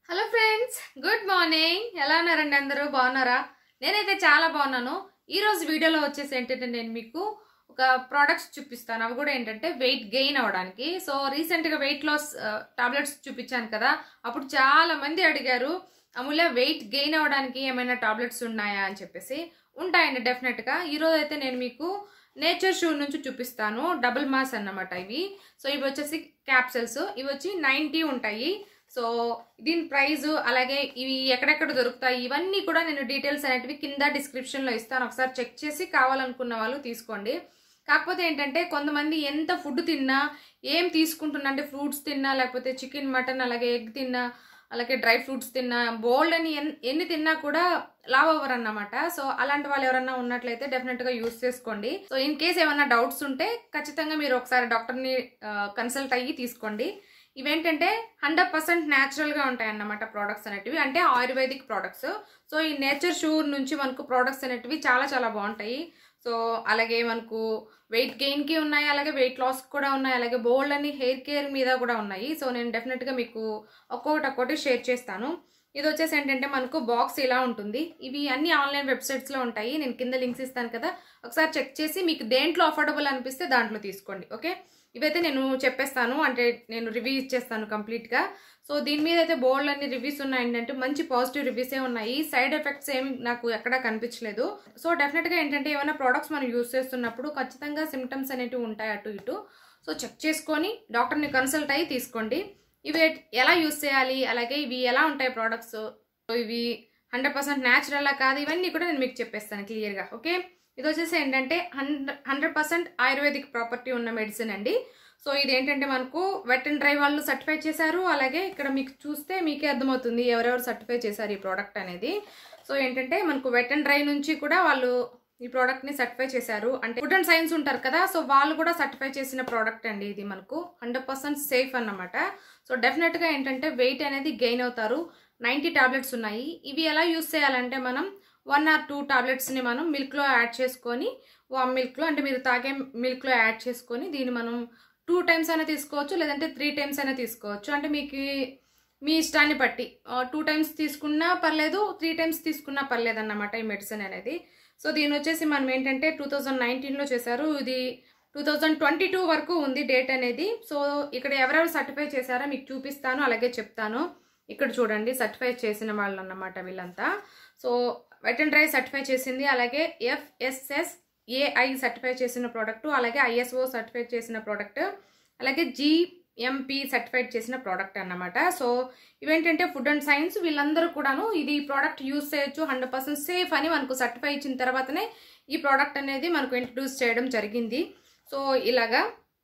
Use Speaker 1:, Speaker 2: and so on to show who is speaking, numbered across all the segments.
Speaker 1: hello friends good morning ఎలా ఉన్నారండి అందరూ బాగున్నారా నేనైతే చాలా బాగున్నాను ఈ రోజు వీడియోలో వచ్చేసి ఏంటంటే నేను మీకు ఒక ప్రోడక్ట్స్ చూపిస్తాను అవి కూడా ఏంటంటే వెయిట్ గెయిన్ అవ్వడానికి సో రీసెంట్గా వెయిట్ లాస్ టాబ్లెట్స్ చూపించాను కదా అప్పుడు చాలా మంది అడిగారు అమూల్య వెయిట్ గెయిన్ అవ్వడానికి ఏమైనా టాబ్లెట్స్ ఉన్నాయా అని చెప్పేసి ఉంటాయండి డెఫినెట్గా ఈరోజు అయితే నేను మీకు నేచర్ షూ నుంచి చూపిస్తాను డబుల్ మాస్ అన్నమాట ఇవి సో ఇవి వచ్చేసి క్యాప్సల్స్ ఇవి వచ్చి నైంటీ ఉంటాయి సో దీని ప్రైస్ అలాగే ఇవి ఎక్కడెక్కడ దొరుకుతాయి ఇవన్నీ కూడా నేను డీటెయిల్స్ అనేటివి కింద డిస్క్రిప్షన్లో ఇస్తాను ఒకసారి చెక్ చేసి కావాలనుకున్న వాళ్ళు తీసుకోండి కాకపోతే ఏంటంటే కొంతమంది ఎంత ఫుడ్ తిన్నా ఏం తీసుకుంటున్నా అంటే ఫ్రూట్స్ తిన్నా లేకపోతే చికెన్ మటన్ అలాగే ఎగ్ తిన్నా అలాగే డ్రై ఫ్రూట్స్ తిన్నా బోల్డ్ అని ఎన్- ఎన్ని తిన్నా కూడా లావ్ అవ్వరు అన్నమాట సో అలాంటి వాళ్ళు ఎవరన్నా ఉన్నట్లయితే డెఫినెట్గా యూస్ చేసుకోండి సో ఇన్ కేస్ ఏమైనా డౌట్స్ ఉంటే ఖచ్చితంగా మీరు ఒకసారి డాక్టర్ని కన్సల్ట్ అయ్యి తీసుకోండి ఇవేంటంటే హండ్రెడ్ పర్సెంట్ న్యాచురల్గా ఉంటాయి అన్నమాట ప్రోడక్ట్స్ అనేటివి అంటే ఆయుర్వేదిక్ ప్రోడక్ట్స్ సో ఈ నేచర్ షూర్ నుంచి మనకు ప్రోడక్ట్స్ అనేటివి చాలా చాలా బాగుంటాయి సో అలాగే మనకు వెయిట్ గెయిన్కి ఉన్నాయి అలాగే వెయిట్ లాస్ కూడా ఉన్నాయి అలాగే బోల్డ్ అని హెయిర్ కేర్ మీద కూడా ఉన్నాయి సో నేను డెఫినెట్గా మీకు ఒక్కొక్కటి ఒక్కొక్కటి షేర్ చేస్తాను ఇది వచ్చేసి ఏంటంటే మనకు బాక్స్ ఇలా ఉంటుంది ఇవి అన్ని ఆన్లైన్ వెబ్సైట్స్లో ఉంటాయి నేను కింద లింక్స్ ఇస్తాను కదా ఒకసారి చెక్ చేసి మీకు దేంట్లో అఫోర్డబుల్ అనిపిస్తే దాంట్లో తీసుకోండి ఓకే ఇవైతే నేను చెప్పేస్తాను అంటే నేను రివ్యూ ఇచ్చేస్తాను కంప్లీట్గా సో దీని మీద అయితే బోల్డ్ అన్ని రివ్యూస్ ఉన్నాయి ఏంటంటే మంచి పాజిటివ్ రివ్యూసే ఉన్నాయి సైడ్ ఎఫెక్ట్స్ ఏమి నాకు ఎక్కడా కనిపించలేదు సో డెఫినెట్గా ఏంటంటే ఏమైనా ప్రోడక్ట్స్ మనం యూస్ చేస్తున్నప్పుడు ఖచ్చితంగా సిమ్టమ్స్ అనేటివి ఉంటాయి అటు ఇటు సో చెక్ చేసుకొని డాక్టర్ని కన్సల్ట్ అయ్యి తీసుకోండి ఇవి ఎలా యూస్ చేయాలి అలాగే ఇవి ఎలా ఉంటాయి ప్రోడక్ట్స్ ఇవి హండ్రెడ్ పర్సెంట్ న్యాచురల్లా కాదు ఇవన్నీ కూడా నేను మీకు చెప్పేస్తాను క్లియర్గా ఓకే ఇది వచ్చేసి ఏంటంటే hundred hundred percent ayurvedic property ఉన్న మెడిసిన్ అండి సో ఇది ఏంటంటే మనకు వెట్ అండ్ డ్రై వాళ్ళు సర్టిఫై చేశారు అలాగే ఇక్కడ మీకు చూస్తే మీకే అర్థమవుతుంది ఎవరెవరు సర్టిఫై చేశారు ఈ ప్రోడక్ట్ అనేది సో ఏంటంటే మనకు వెట్ అండ్ డ్రై నుంచి కూడా వాళ్ళు ఈ ప్రోడక్ట్ ని సర్టిఫై చేశారు అంటే ఫుడ్ అండ్ సైన్స్ ఉంటారు కదా సో వాళ్ళు కూడా సర్టిఫై చేసిన ప్రోడక్ట్ అండి ఇది మనకు హండ్రెడ్ పర్సెంట్ సేఫ్ అన్నమాట సో డెఫినెట్ గా ఏంటంటే వెయిట్ అనేది గెయిన్ అవుతారు నైంటీ టాబ్లెట్స్ ఉన్నాయి ఇవి ఎలా యూస్ చేయాలంటే మనం వన్ ఆర్ టూ టాబ్లెట్స్ని మనం మిల్క్లో యాడ్ చేసుకొని వామ్ మిల్క్లో అంటే మీరు తాగే మిల్క్లో యాడ్ చేసుకొని దీన్ని మనం టూ టైమ్స్ అయినా తీసుకోవచ్చు లేదంటే త్రీ టైమ్స్ అయినా తీసుకోవచ్చు అంటే మీకు మీ ఇష్టాన్ని బట్టి టూ టైమ్స్ తీసుకున్నా పర్లేదు త్రీ టైమ్స్ తీసుకున్నా పర్లేదు అన్నమాట ఈ మెడిసిన్ అనేది సో దీని వచ్చేసి మనం ఏంటంటే టూ థౌజండ్ నైన్టీన్లో చేశారు ఇది టూ థౌజండ్ ట్వంటీ టూ వరకు ఉంది డేట్ అనేది సో ఇక్కడ ఎవరెవరు సర్టిఫై చేశారో మీకు చూపిస్తాను అలాగే చెప్తాను ఇక్కడ చూడండి సర్టిఫై చేసిన వాళ్ళు అన్నమాట వీళ్ళంతా so wet and dry certify చేసింది అలాగే ఎఫ్ఎస్ఎస్ ఏఐ సర్టిఫై చేసిన ప్రోడక్ట్ అలాగే ఐఎస్ఓ సర్టిఫై చేసిన ప్రోడక్ట్ అలాగే జిఎంపి సర్టిఫైడ్ చేసిన ప్రోడక్ట్ అన్నమాట సో ఇవేంటంటే ఫుడ్ అండ్ సైన్స్ వీళ్ళందరూ కూడాను ఇది ప్రోడక్ట్ యూస్ చేయొచ్చు హండ్రెడ్ పర్సెంట్ సేఫ్ అని మనకు సర్టిఫై ఇచ్చిన తర్వాతనే ఈ ప్రోడక్ట్ అనేది మనకు ఇంట్రడ్యూస్ చేయడం జరిగింది సో ఇలాగా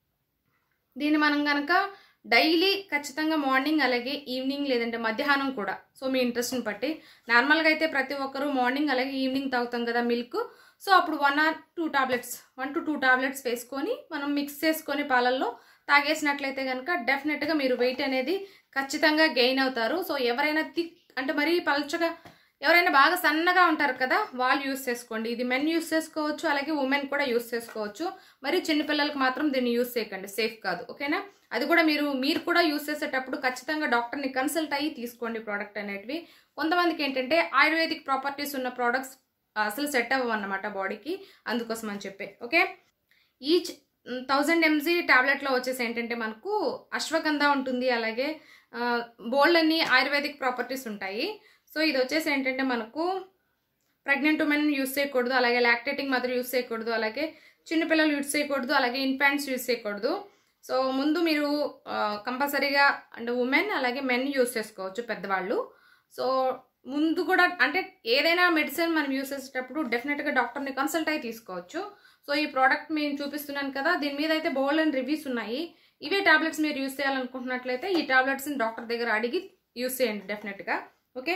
Speaker 1: దీన్ని మనం కనుక డైలీ ఖచ్చితంగా మార్నింగ్ అలాగే ఈవినింగ్ లేదంటే మధ్యాహ్నం కూడా సో మీ ఇంట్రెస్ట్ని బట్టి నార్మల్గా అయితే ప్రతి ఒక్కరు మార్నింగ్ అలాగే ఈవినింగ్ తాగుతాం కదా మిల్క్ సో అప్పుడు one or two tablets one to two tablets వేసుకొని మనం మిక్స్ చేసుకొని పాలల్లో తాగేసినట్లయితే కనుక డెఫినెట్గా మీరు వెయిట్ అనేది ఖచ్చితంగా గెయిన్ అవుతారు సో ఎవరైనా థిక్ అంటే మరీ పల్చగా ఎవరైనా బాగా సన్నగా ఉంటారు కదా వాళ్ళు యూస్ చేసుకోండి ఇది మెన్ యూస్ చేసుకోవచ్చు అలాగే ఉమెన్ కూడా యూస్ చేసుకోవచ్చు మరి చిన్నపిల్లలకు మాత్రం దీన్ని యూస్ చేయకండి సేఫ్ కాదు ఓకేనా అది కూడా మీరు మీరు కూడా యూస్ చేసేటప్పుడు ఖచ్చితంగా డాక్టర్ని కన్సల్ట్ అయ్యి తీసుకోండి ప్రోడక్ట్ అనేటివి కొంతమందికి ఏంటంటే ఆయుర్వేదిక్ ప్రాపర్టీస్ ఉన్న ప్రోడక్ట్స్ అసలు సెట్ అవ్వవు అన్నమాట బాడీకి అందుకోసం అని చెప్పి ఓకే ఈచ్ థౌజండ్ ఎంజీ ట్యాబ్లెట్లో వచ్చేసి ఏంటంటే మనకు అశ్వగంధ ఉంటుంది అలాగే బోల్డ్ అన్ని ఆయుర్వేదిక్ ప్రాపర్టీస్ ఉంటాయి సో ఇది వచ్చేసి ఏంటంటే మనకు ప్రెగ్నెంట్ ఉమెన్ యూస్ చేయకూడదు అలాగే లాక్టేటింగ్ మదర్ యూస్ చేయకూడదు అలాగే చిన్నపిల్లలు యూస్ చేయకూడదు అలాగే ఇన్ఫాంట్స్ యూస్ చేయకూడదు సో ముందు మీరు కంపల్సరీగా అంటే ఉమెన్ అలాగే మెన్ యూస్ చేసుకోవచ్చు పెద్దవాళ్ళు సో ముందు కూడా అంటే ఏదైనా మెడిసిన్ మనం యూస్ చేసేటప్పుడు డెఫినెట్గా డాక్టర్ని కన్సల్ట్ అయ్యి తీసుకోవచ్చు సో ఈ ప్రోడక్ట్ మేము చూపిస్తున్నాను కదా దీని మీద అయితే బోల్డ్ అండ్ రివ్యూస్ ఉన్నాయి ఇవే టాబ్లెట్స్ మీరు యూస్ చేయాలనుకుంటున్నట్లయితే ఈ టాబ్లెట్స్ని డాక్టర్ దగ్గర అడిగి యూస్ చేయండి డెఫినెట్గా ఓకే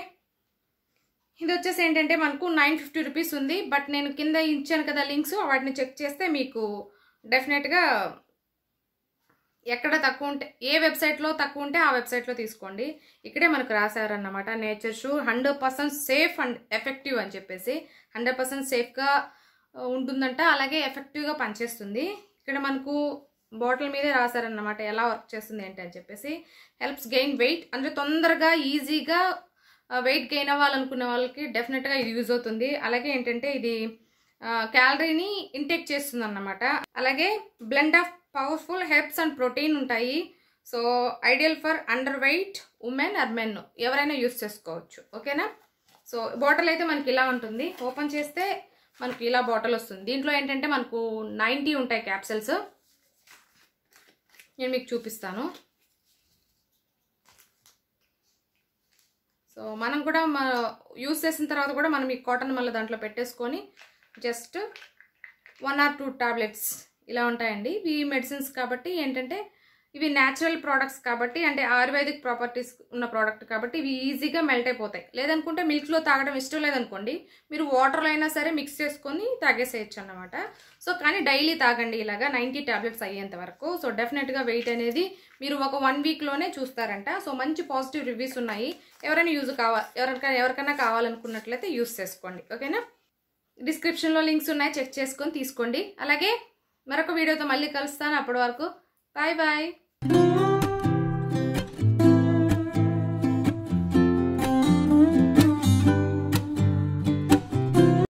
Speaker 1: ఇది వచ్చేసి ఏంటంటే మనకు నైన్ ఫిఫ్టీ రూపీస్ ఉంది బట్ నేను కింద ఇచ్చాను కదా లింక్స్ వాటిని చెక్ చేస్తే మీకు డెఫినెట్గా ఎక్కడ తక్కువ ఉంటే ఏ వెబ్సైట్లో తక్కువ ఉంటే ఆ వెబ్సైట్లో తీసుకోండి ఇక్కడే మనకు రాశారన్నమాట nature sure hundred percent safe and effective అని చెప్పేసి హండ్రెడ్ పర్సెంట్ సేఫ్గా ఉంటుందంట అలాగే ఎఫెక్టివ్గా పనిచేస్తుంది ఇక్కడ మనకు బాటిల్ మీదే రాశారన్నమాట ఎలా వర్క్ చేస్తుంది ఏంటి అని చెప్పేసి హెల్ప్స్ గెయిన్ వెయిట్ అంటే తొందరగా ఈజీగా వెయిట్ గెయిన్ అవ్వాలనుకునే వాళ్ళకి డెఫినెట్గా ఇది యూజ్ అవుతుంది అలాగే ఏంటంటే ఇది క్యాలరీని ఇంటేక్ చేస్తుంది అన్నమాట అలాగే blend of powerful herbs and protein ఉంటాయి so ideal for under weight women or men ఎవరైనా యూస్ చేసుకోవచ్చు ఓకేనా సో బాటిల్ అయితే మనకి ఇలా ఉంటుంది ఓపెన్ చేస్తే మనకి ఇలా బాటిల్ వస్తుంది దీంట్లో ఏంటంటే మనకు నైంటీ ఉంటాయి క్యాప్సిల్స్ నేను మీకు చూపిస్తాను సో మనం కూడా యూస్ చేసిన తర్వాత కూడా మనం ఈ కాటన్ మళ్ళీ దాంట్లో పెట్టేసుకొని just one or two tablets ఇలా ఉంటాయండి ఇవి మెడిసిన్స్ కాబట్టి ఏంటంటే ఇవి న్యాచురల్ ప్రోడక్ట్స్ కాబట్టి అంటే ఆయుర్వేదిక్ ప్రాపర్టీస్ ఉన్న ప్రోడక్ట్ కాబట్టి ఇవి ఈజీగా మెల్ట్ అయిపోతాయి లేదనుకుంటే మిల్క్లో తాగడం ఇష్టం లేదనుకోండి మీరు వాటర్లో అయినా సరే మిక్స్ చేసుకొని తాగేసేయచ్చు అన్నమాట సో కానీ డైలీ తాగండి ఇలాగా నైంటీ టాబ్లెట్స్ అయ్యేంత వరకు సో డెఫినెట్గా వెయిట్ అనేది మీరు ఒక వన్ వీక్లోనే చూస్తారంట సో మంచి పాజిటివ్ రివ్యూస్ ఉన్నాయి ఎవరైనా యూజ్ కావాలి ఎవరికైనా ఎవరికైనా కావాలనుకున్నట్లయితే యూస్ చేసుకోండి ఓకేనా డిస్క్రిప్షన్లో లింక్స్ ఉన్నాయి చెక్ చేసుకొని తీసుకోండి అలాగే మరొక వీడియోతో మళ్ళీ కలుస్తాను అప్పటి వరకు బాయ్ బాయ్